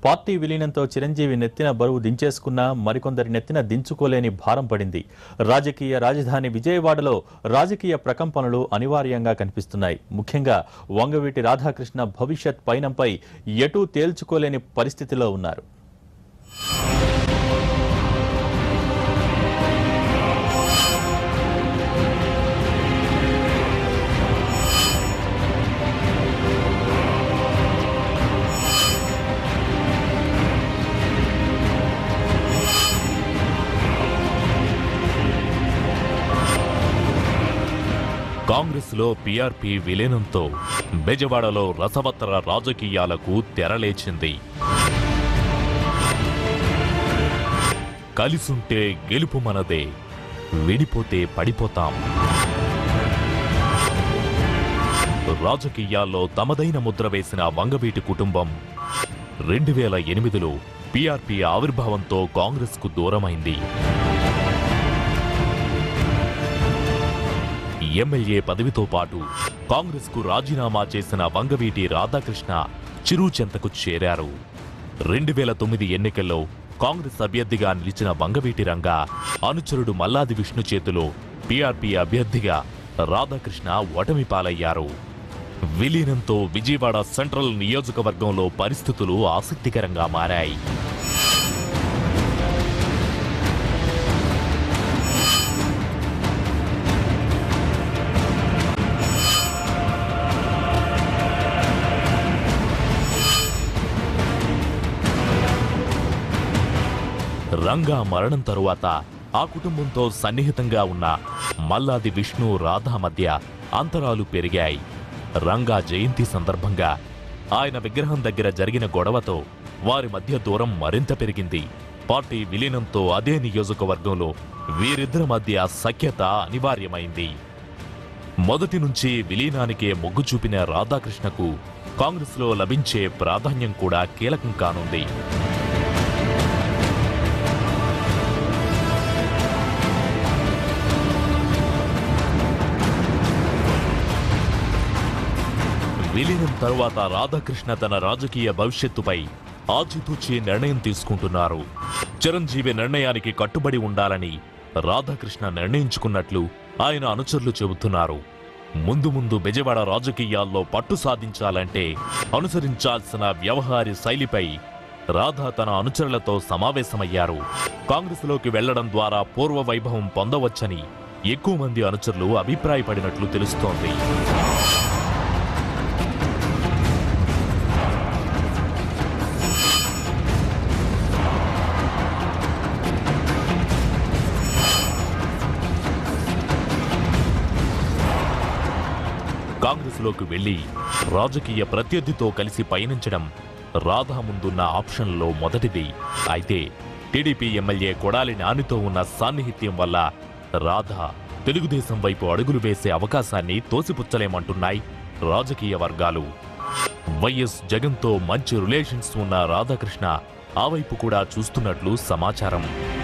party విలీనంతో Chiranjeevi నెత్తిన బరువు దించేసుకున్నా మరికొందరి నెత్తిన దించుకోలేని భారం పడింది రాజకీయ రాజధాని విజయవాడలో రాజకీయ ప్రకంపనలు అనివార్యంగా కనిపిస్తున్నాయి ముఖ్యంగా వంగవీటి రాధాకృష్ణ భవిష్యత్ పయనంపై ఎటూ తేల్చుకోలేని పరిస్థితిలో ఉన్నారు కాంగ్రెస్లో పీఆర్పీ విలీనంతో బెజవాడలో రసవత్తర రాజకీయాలకు తెరలేచింది కలిసుంటే గెలుపు మనదే విడిపోతే పడిపోతాం రాజకీయాల్లో తమదైన ముద్ర వేసిన వంగవీటి కుటుంబం రెండు వేల ఎనిమిదిలో పీఆర్పీ ఆవిర్భావంతో కాంగ్రెస్కు దూరమైంది ఎమ్మెల్యే పదవితో పాటు కాంగ్రెస్కు రాజీనామా చేసిన వంగవీటి రాధాకృష్ణ చిరుచెంతకు చేరారు రెండు వేల తొమ్మిది ఎన్నికల్లో కాంగ్రెస్ అభ్యర్థిగా నిలిచిన వంగవీటి రంగా అనుచరుడు మల్లాది విష్ణు చేతిలో పీఆర్పీ అభ్యర్థిగా రాధాకృష్ణ ఓటమి పాలయ్యారు విలీనంతో విజయవాడ సెంట్రల్ నియోజకవర్గంలో పరిస్థితులు ఆసక్తికరంగా మారాయి రంగా మరణం తరువాత ఆ కుటుంబంతో సన్నిహితంగా ఉన్న మల్లాది విష్ణు రాధా మధ్య అంతరాలు పెరిగాయి రంగా జయంతి సందర్భంగా ఆయన విగ్రహం దగ్గర జరిగిన గొడవతో వారి మధ్య దూరం మరింత పెరిగింది పార్టీ విలీనంతో అదే నియోజకవర్గంలో వీరిద్దరి మధ్య సఖ్యత అనివార్యమైంది మొదటి నుంచి విలీనానికే మొగ్గు చూపిన రాధాకృష్ణకు కాంగ్రెస్లో లభించే ప్రాధాన్యం కూడా కీలకం కానుంది విలీనం తరువాత రాధాకృష్ణ తన రాజకీయ భవిష్యత్తుపై ఆచితూచి నిర్ణయం తీసుకుంటున్నారు చిరంజీవి నిర్ణయానికి కట్టుబడి ఉండాలని రాధాకృష్ణ నిర్ణయించుకున్నట్లు ఆయన అనుచరులు చెబుతున్నారు ముందు ముందు బెజవాడ రాజకీయాల్లో పట్టు సాధించాలంటే అనుసరించాల్సిన వ్యవహార శైలిపై రాధా తన అనుచరులతో సమావేశమయ్యారు కాంగ్రెస్లోకి వెళ్లడం ద్వారా పూర్వ వైభవం పొందవచ్చని ఎక్కువ మంది అనుచరులు అభిప్రాయపడినట్లు తెలుస్తోంది కాంగ్రెస్లోకి వెళ్లి రాజకీయ ప్రత్యర్థితో కలిసి పయనించడం రాధా ముందున్న ఆప్షన్లో మొదటిది అయితే టీడీపీ ఎమ్మెల్యే కొడాలి నానితో ఉన్న సాన్నిహిత్యం వల్ల రాధా తెలుగుదేశం వైపు అడుగులు వేసే అవకాశాన్ని తోసిపుచ్చలేమంటున్నాయి రాజకీయ వర్గాలు వైఎస్ జగన్తో మంచి రిలేషన్స్ ఉన్న రాధాకృష్ణ ఆ వైపు కూడా చూస్తున్నట్లు సమాచారం